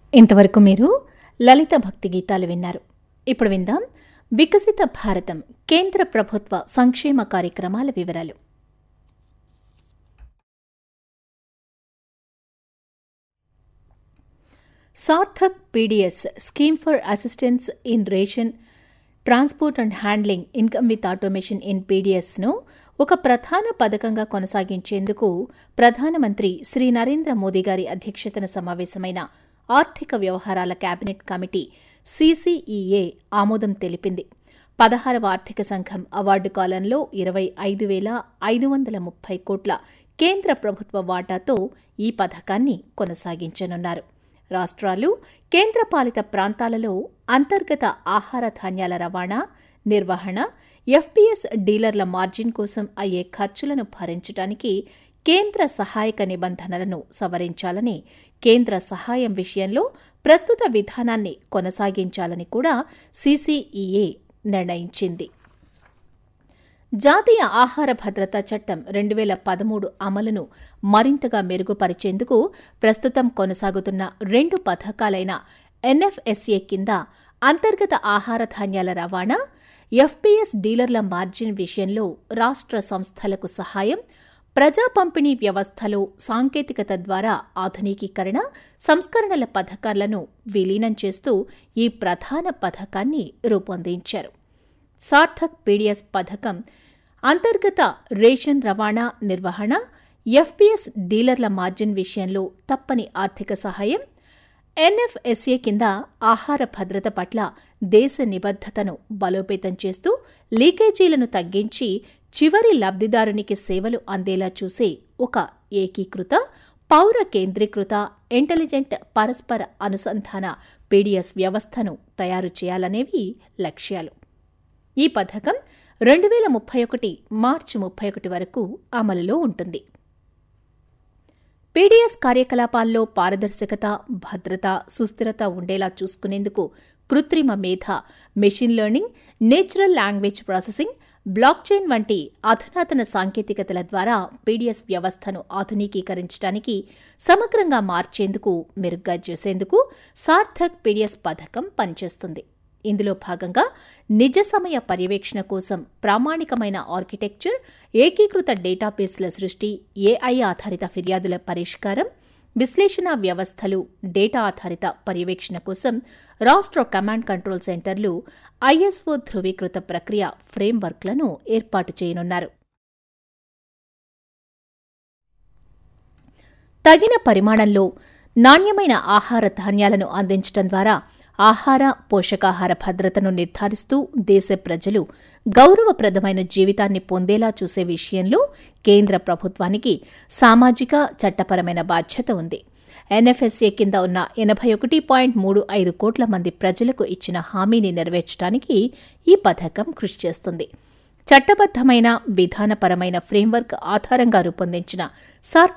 ఇంతవరకు మీరు లలిత భక్తి గీతాలు విన్నారు ఇప్పుడు విందాం వికసిత భారతం కేంద్ర ప్రభుత్వ సంక్షేమ కార్యక్రమాల వివరాలు Sarthak PDS scheme for assistance in ration transport and handling income with automation in పీడిఎస్ను ఒక ప్రధాన పథకంగా కొనసాగించేందుకు ప్రధానమంత్రి శ్రీ నరేంద్ర మోదీ గారి అధ్యక్షతన సమావేశమైన ఆర్థిక వ్యవహారాల కేబినెట్ కమిటీ సీసీఈఏ ఆమోదం తెలిపింది పదహారవ ఆర్థిక సంఘం అవార్డు కాలంలో ఇరవై ఐదు వేల ఐదు వందల ముప్పై కోట్ల కేంద్ర ప్రభుత్వ వాటాతో ఈ పథకాన్ని కొనసాగించనున్నారు రాష్ట్రాలు కేంద్రపాలిత ప్రాంతాలలో అంతర్గత ఆహార ధాన్యాల రవాణా నిర్వహణ ఎఫ్పీఎస్ డీలర్ల మార్జిన్ కోసం అయ్యే ఖర్చులను భరించడానికి కేంద్ర సహాయక నిబంధనలను సవరించాలని కేంద్ర సహాయం విషయంలో ప్రస్తుత విధానాన్ని కొనసాగించాలని కూడా సీసీఈఏ నిర్ణయించింది జాతీయ ఆహార భద్రతా చట్టం రెండు వేల పదమూడు అమలును మరింతగా మెరుగుపరిచేందుకు ప్రస్తుతం కొనసాగుతున్న రెండు పథకాలైన ఎన్ఎఫ్ఎస్ఏ కింద అంతర్గత ఆహార ధాన్యాల రవాణా ఎఫ్పీఎస్ డీలర్ల మార్జిన్ విషయంలో రాష్ట్ర సంస్థలకు సహాయం ప్రజా పంపిణీ వ్యవస్థలో సాంకేతికత ద్వారా ఆధునికీకరణ సంస్కరణల పథకాలను విలీనం చేస్తూ ఈ ప్రధాన పథకాన్ని రూపొందించారు సార్థక్ పీడిఎస్ పథకం అంతర్గత రేషన్ రవాణా నిర్వహణ ఎఫ్పీఎస్ డీలర్ల మార్జిన్ విషయంలో తప్పని ఆర్థిక సహాయం ఎన్ఎఫ్ఎస్ఏ కింద ఆహార భద్రత పట్ల దేశ నిబద్ధతను బలోపేతం చేస్తూ లీకేజీలను తగ్గించి చివరి లబ్ధిదారునికి సేవలు అందేలా చూసే ఒక ఏకీకృత పౌర కేంద్రీకృత ఇంటెలిజెంట్ పరస్పర అనుసంధాన పీడిఎస్ వ్యవస్థను తయారు చేయాలనేవి లక్ష్యాలు ఈ పథకం రెండు వేల ముప్పై ఒకటి మార్చి ముప్పై ఒకటి వరకు అమలులో ఉంటుంది పీడీఎస్ కార్యకలాపాల్లో పారదర్శకత భద్రత సుస్థిరత ఉండేలా చూసుకునేందుకు కృత్రిమ మేధ machine learning natural language processing blockchain వంటి అధునాతన సాంకేతికతల ద్వారా పీడీఎస్ వ్యవస్థను ఆధునికీకరించడానికి సమగ్రంగా మార్చేందుకు మెరుగ్గా చేసేందుకు సార్థక్ పీడీఎస్ పథకం పనిచేస్తుంది ఇందులో భాగంగా నిజ సమయ పర్యవేక్షణ కోసం ప్రామాణికమైన ఆర్కిటెక్చర్ ఏకీకృత డేటాబేస్ల సృష్టి ఏఐ ఆధారిత ఫిర్యాదుల పరిష్కారం విశ్లేషణ వ్యవస్థలు డేటా ఆధారిత పర్యవేక్షణ కోసం రాష్ట్ర కమాండ్ కంట్రోల్ సెంటర్లు ఐఎస్ఓ ధృవీకృత ప్రక్రియ ఫ్రేమ్వర్క్లను ఏర్పాటు చేయనున్నారు తగిన పరిమాణంలో నాణ్యమైన ఆహార ధాన్యాలను అందించడం ద్వారా ఆహార పోషకాహార భద్రతను నిర్ధారిస్తూ దేశ ప్రజలు గౌరవప్రదమైన జీవితాన్ని పొందేలా చూసే విషయంలో కేంద్ర ప్రభుత్వానికి సామాజిక చట్టపరమైన బాధ్యత ఉంది ఎన్ఎఫ్ఎస్ఏ కింద ఉన్న ఎనభై ఒకటి పాయింట్ మూడు ఐదు కోట్ల మంది ప్రజలకు ఇచ్చిన హామీని నెరవేర్చడానికి ఈ పథకం కృషి చేస్తుంది చట్టబద్దమైన విధానపరమైన ఫ్రేమ్వర్క్ ఆధారంగా రూపొందించిన సార్థ